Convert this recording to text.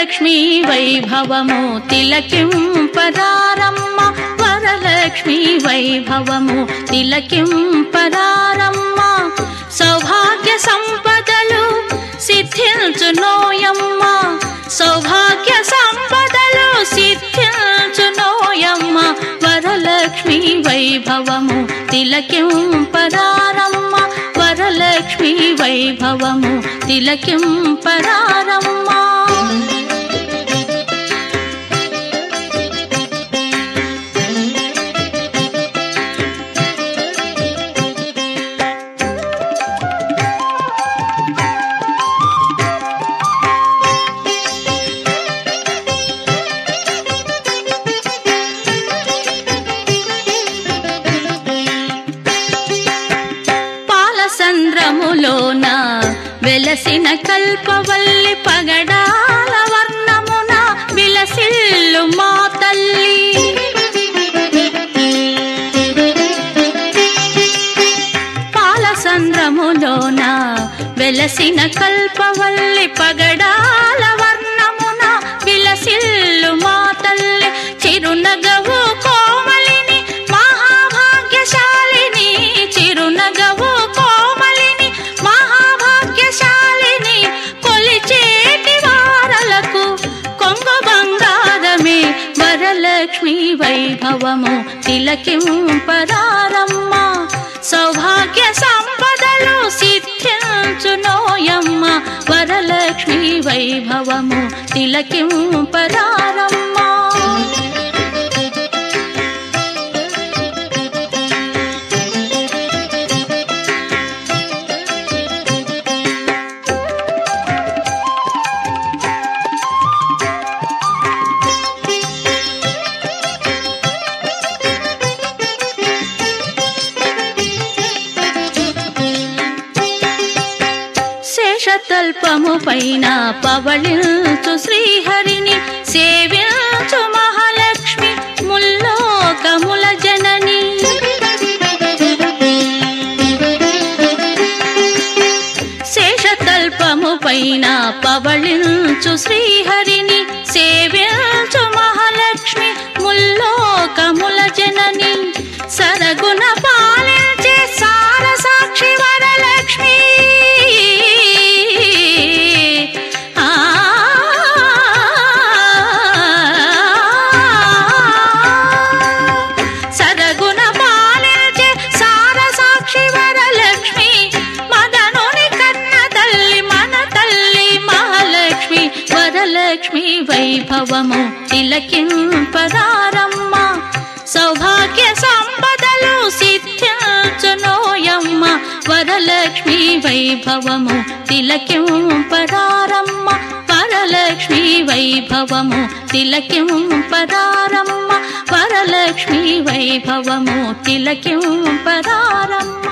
వరలక్ష్మీ వైభవము తిలకింపరారమ్మ వరలక్ష్మీ వైభవము తిలకింపరారమ్మ సౌభాగ్య సంపదలు సిద్ధించునోయమ్మ సౌభాగ్య సంపదలు సిద్ధించునోయమ్మ వరలక్ష్మీ వైభవము తిలకింపరారమ్మ వరలక్ష్మీ వైభవము తిలకింపరారమ్మ పాలసంద్రములోన వెలసిన కల్పవల్లి పగడాల వర్ణమున విలసిల్లు మా తల్లి పాలసంద్రములోన వెలసిన కల్పవల్లి పగడాల వర్ణమున విలసిల్లు మా తల్లి చిరునగవు కోమలిని మహాభాగ్యశాలిని చిరునగవు కోమలిని మహాభాగ్యశాలిని కొలిచేటి వారలకు కొంగు బంగారమే వరలక్ష్మి వైభవము తిలకింపరారమ్మ సౌభాగ్య సంపదలు సిద్ధించునోయమ్మ వరలక్ష్మి వైభవము తిలకింపరారమ్మ శేషతల్పము పైన పవళించు శ్రీహరిని సేవించు మహాలక్ష్మి ముల్లోకముల జనని శేషతల్పము పైన పవళించు శ్రీహరిని సేవించు మహాలక్ష్మి ముల్లోకముల జనని సరగుణ పాలించే సార సాక్షి వరలక్ష్మి ఆ సరగుణ పాలించే సార సాక్షి వరలక్ష్మి మదనుని కన్న తల్లి మన తల్లి మహాలక్ష్మి వరలక్ష్మి వైభవము తిలకింపరారమ్మ సౌభాగ్య సంపదలు సిద్ధించునోయమ్మ వరలక్ష్మి వైభవము తిలకింపరారమ్మ వరలక్ష్మి వైభవము తిలకింపరారమ్మ వరలక్ష్మి వైభవము తిలకింపరారమ్మ